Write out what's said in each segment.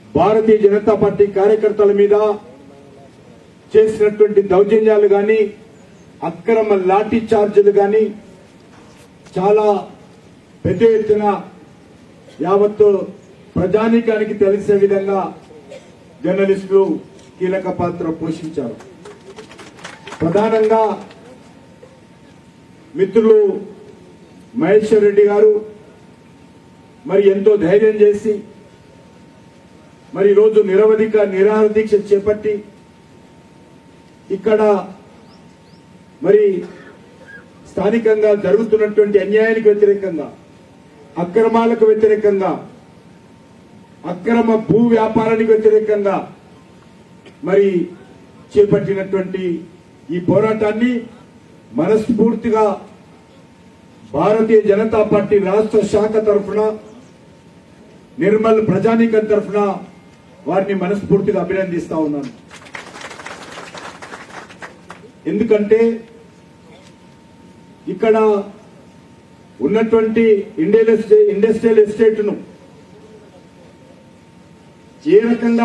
భారతీయ Janata party కార్యకర్తల మీద చేసినటువంటి దౌర్జన్యాలు గాని అక్రమ లాఠీ చార్జీలు గాని చాలా పెద్ద ఎత్తున యావత్తు ప్రజానీకానికి తెలిసే విధంగా జర్నలిస్టులు కీలక పాత్ర పోషించారు ప్రధానంగా మిత్రులు మహేశ్వర్ రెడ్డి గారు మరి ఎంతో ధైర్యం చేసి మరి ఈరోజు నిరవధిక నిరాహార దీక్ష చేపట్టి ఇక్కడ మరి స్థానికంగా జరుగుతున్నటువంటి అన్యాయానికి వ్యతిరేకంగా అక్రమాలకు వ్యతిరేకంగా అక్రమ భూ వ్యాపారానికి వ్యతిరేకంగా మరి చేపట్టినటువంటి ఈ పోరాటాన్ని మనస్ఫూర్తిగా భారతీయ జనతా పార్టీ రాష్ట్ర శాఖ తరఫున నిర్మల్ ప్రజానీకం తరఫున వారిని మనస్ఫూర్తిగా అభినందిస్తా ఉన్నాను ఎందుకంటే ఇక్కడ ఉన్నటువంటి ఇండియన్ ఎస్టే- ఇండస్ట్రియల్ ఎస్టేట్ ను ఏ రకంగా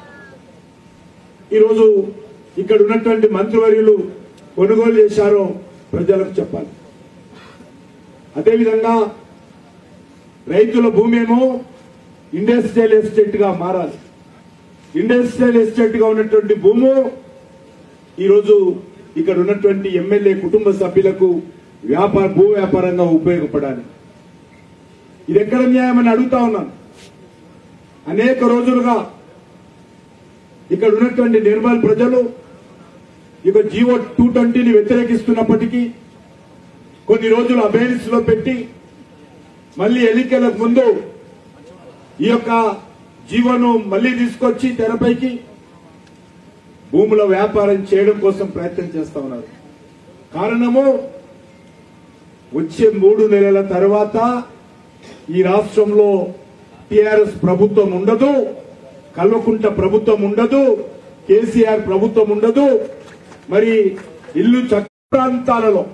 ఈరోజు ఇక్కడ ఉన్నటువంటి మంత్రివర్యులు కొనుగోలు చేశారో ప్రజలకు చెప్పాలి అదేవిధంగా రైతుల భూమి ఏమో ఇండస్ట్రియల్ ఎస్టేట్ గా మారాలి ఇండస్ట్రియల్ ఎస్టేట్ గా ఉన్నటువంటి భూము ఈరోజు ఇక్కడ ఉన్నటువంటి ఎమ్మెల్యే కుటుంబ సభ్యులకు వ్యాపార భూ వ్యాపారంగా ఉపయోగపడాలి ఇది ఎక్కడ న్యాయం అని అడుగుతా ఉన్నాను అనేక రోజులుగా ఇక్కడ ఉన్నటువంటి నిర్మల్ ప్రజలు ఇక జీవో టూ ట్వంటీని వ్యతిరేకిస్తున్నప్పటికీ కొన్ని రోజులు అబేన్స్ లో పెట్టి మళ్ళీ ఎన్నికలకు ముందు ఈ యొక్క జీవోను మళ్ళీ తీసుకొచ్చి తెరపైకి భూముల వ్యాపారం చేయడం కోసం ప్రయత్నం చేస్తా ఉన్నారు కారణము వచ్చే మూడు నెలల తర్వాత ఈ రాష్ట్రంలో టిఆర్ఎస్ ప్రభుత్వం ఉండదు కల్వకుంట ప్రభుత్వం ఉండదు కేసీఆర్ ప్రభుత్వం ఉండదు మరి ఇల్లు చక్క ప్రాంతాలలో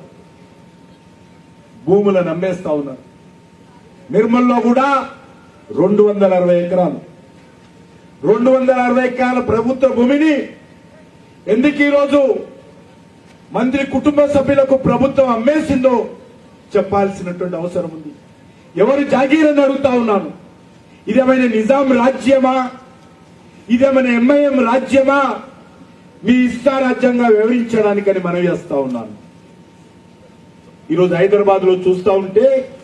భూములను అమ్మేస్తా ఉన్నారు నిర్మల్లో కూడా రెండు వందల అరవై ఎకరాలు రెండు వందల అరవై ఎకరాల ప్రభుత్వ భూమిని ఎందుకు ఈరోజు మంత్రి కుటుంబ సభ్యులకు ప్రభుత్వం అమ్మేసిందో చెప్పాల్సినటువంటి అవసరం ఉంది ఎవరు జాగీరని అడుగుతా ఉన్నాను ఇదేమైనా నిజాం రాజ్యమా ఇదేమైనా ఎంఐఎం రాజ్యమా మీ ఇష్టారాజ్యంగా వివరించడానికని మనం చేస్తా ఉన్నాను ఈరోజు హైదరాబాద్ లో చూస్తా ఉంటే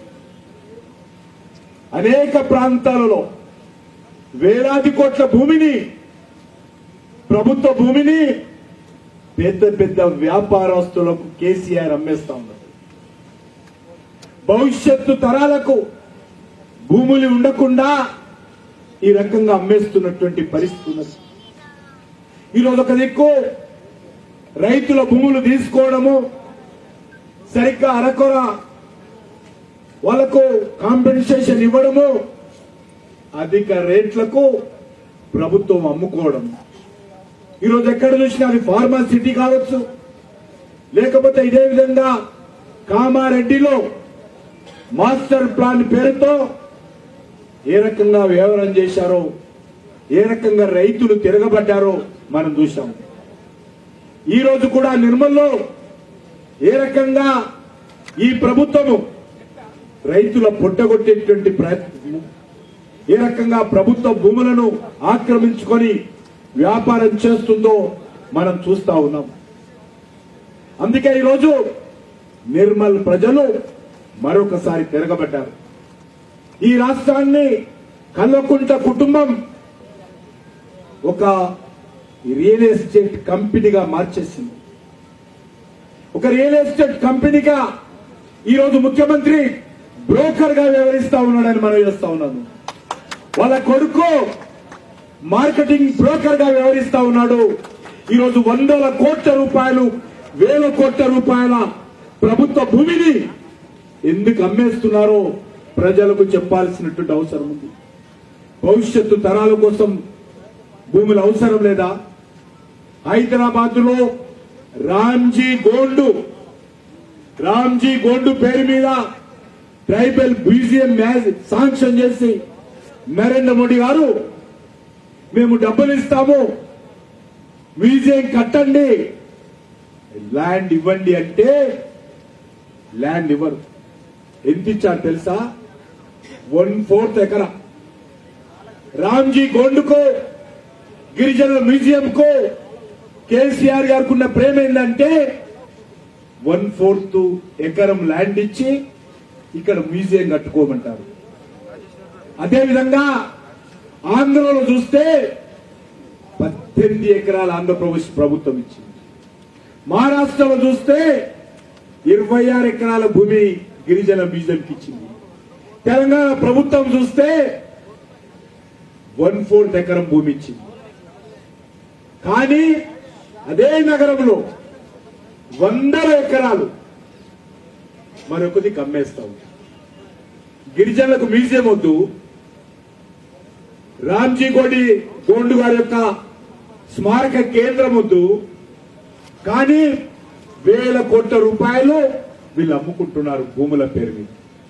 అనేక ప్రాంతాలలో వేలాది కోట్ల భూమిని ప్రభుత్వ భూమిని పెద్ద పెద్ద వ్యాపారస్తులకు కేసీఆర్ అమ్మేస్తా ఉన్నారు భవిష్యత్తు తరాలకు భూములు ఉండకుండా ఈ రకంగా అమ్మేస్తున్నటువంటి పరిస్థితి ఉన్నది ఈరోజు ఒక దిక్కు రైతుల భూములు తీసుకోవడము సరిగ్గా అరకొర వాళ్లకు కాంపెన్సేషన్ ఇవ్వడము అధిక రేట్లకు ప్రభుత్వం అమ్ముకోవడం ఈరోజు ఎక్కడ చూసినా అది ఫార్మా సిటీ కావచ్చు లేకపోతే ఇదే విధంగా కామారెడ్డిలో మాస్టర్ ప్లాన్ పేరుతో ఏ రకంగా వ్యవహారం చేశారో ఏ రకంగా రైతులు తిరగబడ్డారో మనం చూశాం ఈ రోజు కూడా నిర్మల్లో ఏ రకంగా ఈ ప్రభుత్వము రైతుల పొట్టగొట్టేటువంటి ప్రయత్నం ఏ రకంగా ప్రభుత్వ భూములను ఆక్రమించుకొని వ్యాపారం చేస్తుందో మనం చూస్తా ఉన్నాం అందుకే ఈరోజు నిర్మల్ ప్రజలు మరొకసారి తిరగబడ్డారు ఈ రాష్ట్రాన్ని కల్వకుంట కుటుంబం ఒక రియల్ ఎస్టేట్ కంపెనీగా మార్చేసింది ఒక రియల్ ఎస్టేట్ కంపెనీగా ఈరోజు ముఖ్యమంత్రి బ్రోకర్ గా వ్యవహరిస్తా ఉన్నాడని మనం చేస్తా ఉన్నాను వాళ్ళ కొడుకు మార్కెటింగ్ బ్రోకర్ గా వ్యవహరిస్తా ఉన్నాడు ఈరోజు వందల కోట్ల రూపాయలు వేల కోట్ల రూపాయల ప్రభుత్వ భూమిని ఎందుకు అమ్మేస్తున్నారో ప్రజలకు చెప్పాల్సినటువంటి అవసరం ఉంది భవిష్యత్తు తరాల కోసం భూములు అవసరం లేదా హైదరాబాద్ లో రామ్జీ గోండు రామ్జీ గోండు పేరు మీద ట్రైబల్ మ్యూజియం మ్యాజ్ శాంక్షన్ చేసి నరేంద్ర మోడీ గారు మేము డబ్బులు ఇస్తాము మ్యూజియం కట్టండి ల్యాండ్ ఇవ్వండి అంటే ల్యాండ్ ఇవ్వరు ఎంత ఇచ్చారు తెలుసా వన్ ఫోర్త్ ఎకరా రామ్జీ గోండుకో గిరిజనుల మ్యూజియం కో కేసీఆర్ గారికి ఉన్న ప్రేమ ఏంటంటే వన్ ఫోర్త్ ఎకరం ల్యాండ్ ఇచ్చి ఇక్కడ మ్యూజియం కట్టుకోమంటారు అదేవిధంగా ఆంధ్రలో చూస్తే పద్దెనిమిది ఎకరాల ఆంధ్రప్రదేశ్ ప్రభుత్వం ఇచ్చింది మహారాష్ట్రలో చూస్తే ఇరవై ఆరు ఎకరాల భూమి గిరిజన మ్యూజియంకి ఇచ్చింది తెలంగాణ ప్రభుత్వం చూస్తే వన్ ఫోర్త్ ఎకరం భూమి ఇచ్చింది కానీ అదే నగరంలో వందల ఎకరాలు మరొకటి కమ్మేస్తాం గిరిజనులకు మ్యూజియం వద్దు రామ్జీ గోడి గోండు గారి యొక్క స్మారక కేంద్రం వద్దు కానీ వేల కోట్ల రూపాయలు వీళ్ళు అమ్ముకుంటున్నారు భూముల పేరు మీద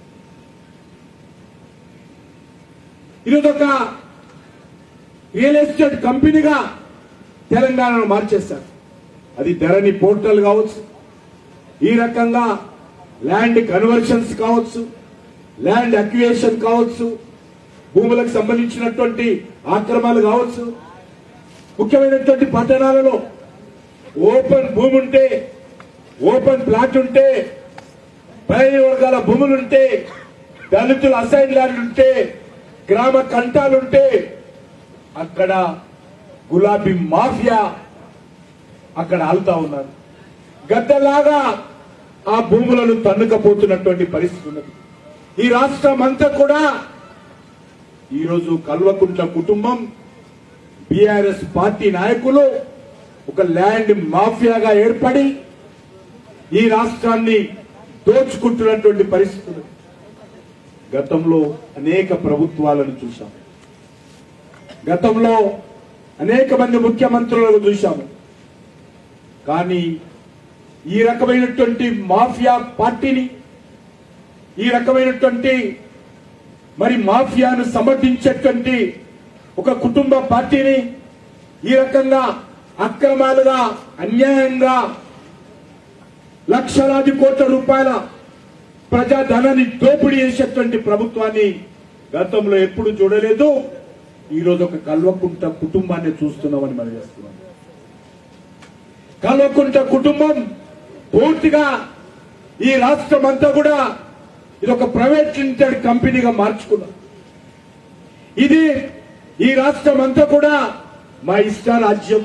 ఈరోజు ఒక రియల్ ఎస్టేట్ కంపెనీగా తెలంగాణను మార్చేస్తారు అది ధరణి పోర్టల్ కావచ్చు ఈ రకంగా ల్యాండ్ కన్వర్షన్స్ కావచ్చు ల్యాండ్ అక్యుయేషన్ కావచ్చు భూములకు సంబంధించినటువంటి ఆక్రమాలు కావచ్చు ముఖ్యమైనటువంటి పట్టణాలలో ఓపెన్ భూమి ఉంటే ఓపెన్ ప్లాట్ ఉంటే పైన వర్గాల భూములుంటే దళితుల అసైన్ ల్యాండ్ ఉంటే గ్రామ కంటాలుంటే అక్కడ గులాబీ మాఫియా అక్కడ ఆలుతా ఉన్నారు గద్దలాగా ఆ భూములను తన్నుకపోతున్నటువంటి పరిస్థితి ఉన్నది ఈ రాష్ట్రం అంతా కూడా ఈరోజు కల్వకుంట్ల కుటుంబం బీఆర్ఎస్ పార్టీ నాయకులు ఒక ల్యాండ్ మాఫియాగా ఏర్పడి ఈ రాష్ట్రాన్ని దోచుకుంటున్నటువంటి పరిస్థితులు గతంలో అనేక ప్రభుత్వాలను చూశాం గతంలో అనేక మంది ముఖ్యమంత్రులను చూశాము కానీ ఈ రకమైనటువంటి మాఫియా పార్టీని ఈ రకమైనటువంటి మరి మాఫియాను సమర్థించేటువంటి ఒక కుటుంబ పార్టీని ఈ రకంగా అక్రమాలుగా అన్యాయంగా లక్షలాది కోట్ల రూపాయల ప్రజాధనాన్ని దోపిడీ చేసేటువంటి ప్రభుత్వాన్ని గతంలో ఎప్పుడు చూడలేదు ఈ రోజు ఒక కల్వకుంట కుటుంబాన్ని చూస్తున్నామని మనం చేస్తున్నాం కల్వకుంట కుటుంబం పూర్తిగా ఈ రాష్ట్రం అంతా కూడా ఇది ఒక ప్రైవేట్ లిమిటెడ్ కంపెనీగా మార్చుకున్నాం ఇది ఈ రాష్ట్రం అంతా కూడా మా ఇష్ట రాజ్యం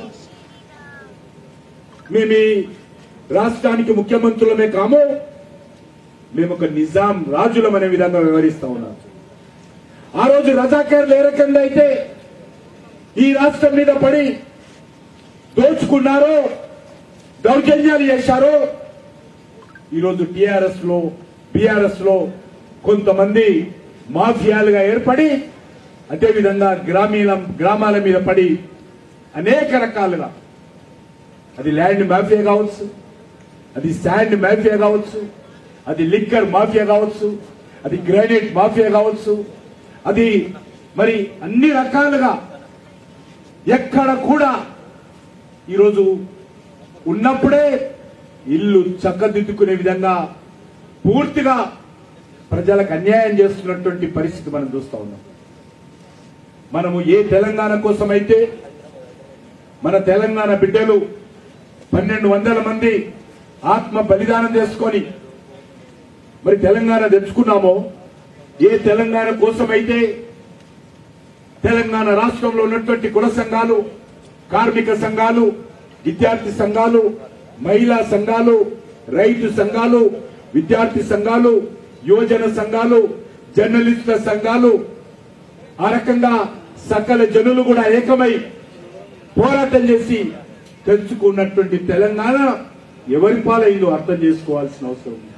మేము ఈ రాష్ట్రానికి ముఖ్యమంత్రులమే కాము మేము ఒక నిజాం రాజులం అనే విధంగా వివరిస్తా ఉన్నాం ఆ రోజు రజాకర్లు ఏ రకంగా అయితే ఈ రాష్ట్రం మీద పడి దోచుకున్నారో దౌర్జన్యాలు చేశారో ఈరోజు టిఆర్ఎస్ లో బిఆర్ఎస్ లో కొంతమంది మాఫియాలుగా ఏర్పడి అదేవిధంగా గ్రామీణ గ్రామాల మీద పడి అనేక రకాలుగా అది ల్యాండ్ మాఫియా కావచ్చు అది శాండ్ మాఫియా కావచ్చు అది లిక్కర్ మాఫియా కావచ్చు అది గ్రానైట్ మాఫియా కావచ్చు అది మరి అన్ని రకాలుగా ఎక్కడ కూడా ఈరోజు ఉన్నప్పుడే ఇల్లు చక్కదిద్దుకునే విధంగా పూర్తిగా ప్రజలకు అన్యాయం చేస్తున్నటువంటి పరిస్థితి మనం చూస్తా ఉన్నాం మనము ఏ తెలంగాణ కోసమైతే మన తెలంగాణ బిడ్డలు పన్నెండు వందల మంది ఆత్మ బలిదానం చేసుకొని మరి తెలంగాణ తెచ్చుకున్నామో ఏ తెలంగాణ కోసమైతే తెలంగాణ రాష్ట్రంలో ఉన్నటువంటి కుల సంఘాలు కార్మిక సంఘాలు విద్యార్థి సంఘాలు మహిళా సంఘాలు రైతు సంఘాలు విద్యార్థి సంఘాలు యువజన సంఘాలు జర్నలిస్టుల సంఘాలు ఆ రకంగా సకల జనులు కూడా ఏకమై పోరాటం చేసి తెచ్చుకున్నటువంటి తెలంగాణ ఎవరి పాలైందో అర్థం చేసుకోవాల్సిన అవసరం ఉంది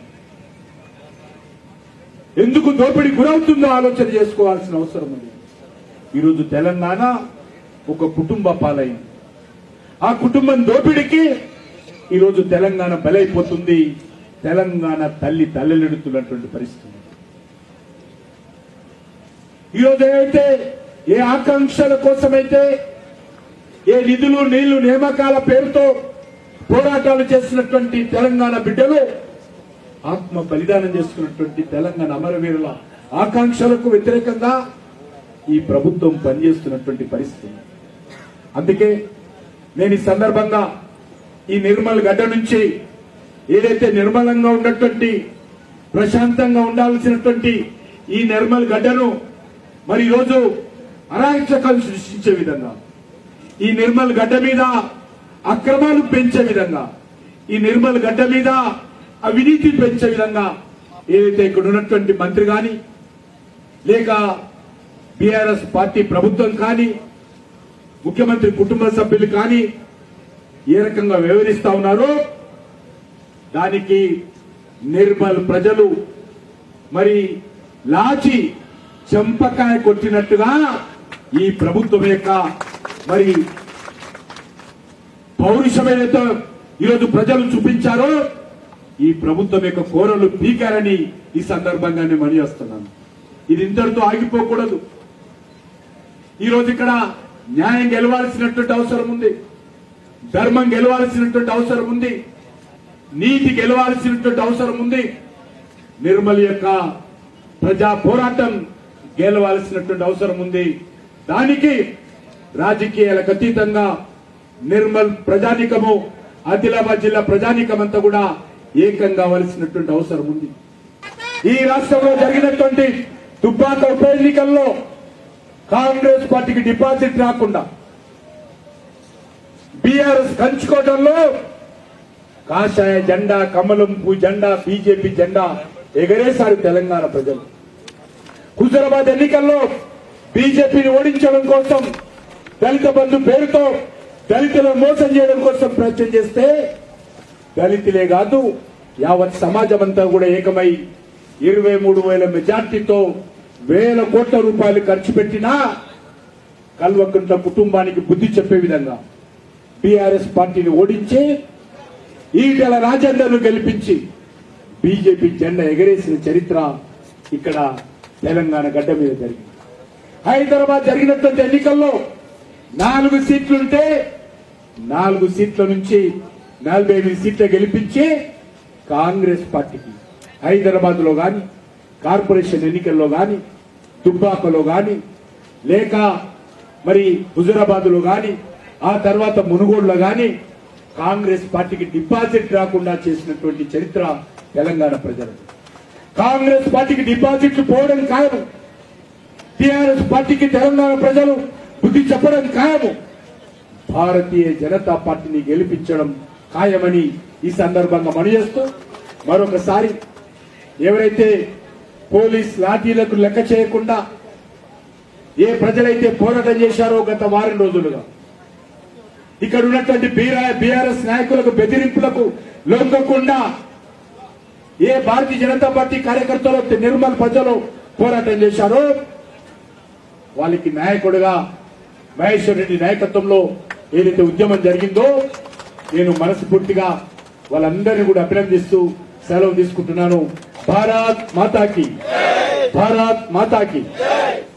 ఎందుకు దోపిడీ గురవుతుందో ఆలోచన చేసుకోవాల్సిన అవసరం ఉంది ఈరోజు తెలంగాణ ఒక కుటుంబ పాలైంది ఆ కుటుంబం దోపిడీకి ఈరోజు తెలంగాణ బలైపోతుంది తెలంగాణ తల్లి తల్లెలెడుతున్నటువంటి పరిస్థితి ఉంది. ఈరోజు ఏదైతే ఏ ఆకాంక్షల కోసమైతే ఏ నిధులు నీళ్లు నియామకాల పేరుతో పోరాటాలు చేసినటువంటి తెలంగాణ బిడ్డలు ఆత్మ బలిదానం చేసుకున్నటువంటి తెలంగాణ అమరవీరుల ఆకాంక్షలకు వ్యతిరేకంగా ఈ ప్రభుత్వం పనిచేస్తున్నటువంటి పరిస్థితి అందుకే నేను ఈ సందర్భంగా ఈ నిర్మల్ గడ్డ నుంచి ఏదైతే నిర్మలంగా ఉన్నటువంటి ప్రశాంతంగా ఉండాల్సినటువంటి ఈ నిర్మల్ గడ్డను మరి ఈరోజు అరాచకాలు సృష్టించే విధంగా ఈ నిర్మల్ గడ్డ మీద అక్రమాలు పెంచే విధంగా ఈ నిర్మల్ గడ్డ మీద అవినీతి పెంచే విధంగా ఏదైతే ఇక్కడ ఉన్నటువంటి మంత్రి గాని లేక బీఆర్ఎస్ పార్టీ ప్రభుత్వం కానీ ముఖ్యమంత్రి కుటుంబ సభ్యులు కానీ ఏ రకంగా వ్యవహరిస్తా ఉన్నారో దానికి నిర్మల్ ప్రజలు మరి లాచి చెంపకాయ కొట్టినట్టుగా ఈ ప్రభుత్వం యొక్క మరి పౌరుషమైనతో ఈరోజు ప్రజలు చూపించారో ఈ ప్రభుత్వం యొక్క కోరలు పీకారని ఈ సందర్భంగా నేను మనిచేస్తున్నాను ఇది ఇంతటితో ఆగిపోకూడదు ఈ రోజు ఇక్కడ న్యాయం గెలవాల్సినటువంటి అవసరం ఉంది ధర్మం గెలవాల్సినటువంటి అవసరం ఉంది నీతి గెలవాల్సినటువంటి అవసరం ఉంది నిర్మల్ యొక్క ప్రజా పోరాటం గెలవాల్సినటువంటి అవసరం ఉంది దానికి రాజకీయాలకు అతీతంగా నిర్మల్ ప్రజానికము ఆదిలాబాద్ జిల్లా ప్రజానికం అంతా కూడా ఏకం కావాల్సినటువంటి అవసరం ఉంది ఈ రాష్ట్రంలో జరిగినటువంటి దుబ్బాక ఉప ఎన్నికల్లో కాంగ్రెస్ పార్టీకి డిపాజిట్ రాకుండా బీఆర్ఎస్ కంచుకోవడంలో కాషాయ జెండా కమలం పూ జెండా బీజేపీ జెండా ఎగరేశారు తెలంగాణ ప్రజలు హుజరాబాద్ ఎన్నికల్లో బీజేపీని ఓడించడం కోసం దళిత బంధు పేరుతో దళితులను మోసం చేయడం కోసం ప్రయత్నం చేస్తే దళితులే కాదు యావత్ సమాజం అంతా కూడా ఏకమై ఇరవై మూడు వేల మెజార్టీతో వేల కోట్ల రూపాయలు ఖర్చు పెట్టినా కల్వకుంట్ల కుటుంబానికి బుద్ధి చెప్పే విధంగా బీఆర్ఎస్ పార్టీని ఓడించి ఈటల రాజేందర్ను గెలిపించి బీజేపీ జెండా ఎగరేసిన చరిత్ర ఇక్కడ తెలంగాణ గడ్డ మీద జరిగింది హైదరాబాద్ జరిగినటువంటి ఎన్నికల్లో నాలుగు సీట్లుంటే నాలుగు సీట్ల నుంచి నలభై ఎనిమిది సీట్ల గెలిపించి కాంగ్రెస్ పార్టీకి హైదరాబాద్ లో గాని కార్పొరేషన్ ఎన్నికల్లో గాని దుబ్బాకలో గాని లేక మరి హుజురాబాద్ లో గాని ఆ తర్వాత మునుగోడులో గాని కాంగ్రెస్ పార్టీకి డిపాజిట్ రాకుండా చేసినటువంటి చరిత్ర తెలంగాణ ప్రజలకు కాంగ్రెస్ పార్టీకి డిపాజిట్లు పోవడం ఖాయం టిఆర్ఎస్ పార్టీకి తెలంగాణ ప్రజలు బుద్ధి చెప్పడం ఖాయము భారతీయ జనతా పార్టీని గెలిపించడం ఖాయమని ఈ సందర్భంగా మనజేస్తూ మరొకసారి ఎవరైతే పోలీస్ లాఠీలకు లెక్క చేయకుండా ఏ ప్రజలైతే పోరాటం చేశారో గత వారం రోజులుగా ఇక్కడ ఉన్నటువంటి బీఆర్ఎస్ నాయకులకు బెదిరింపులకు లొంగకుండా ఏ భారతీయ జనతా పార్టీ కార్యకర్తలు నిర్మల్ ప్రజలు పోరాటం చేశారో వాళ్ళకి నాయకుడిగా మహేశ్వర్ రెడ్డి నాయకత్వంలో ఏదైతే ఉద్యమం జరిగిందో నేను మనస్ఫూర్తిగా వాళ్ళందరినీ కూడా అభినందిస్తూ సెలవు తీసుకుంటున్నాను భారత్ మాతాకి భారత్ మాతాకి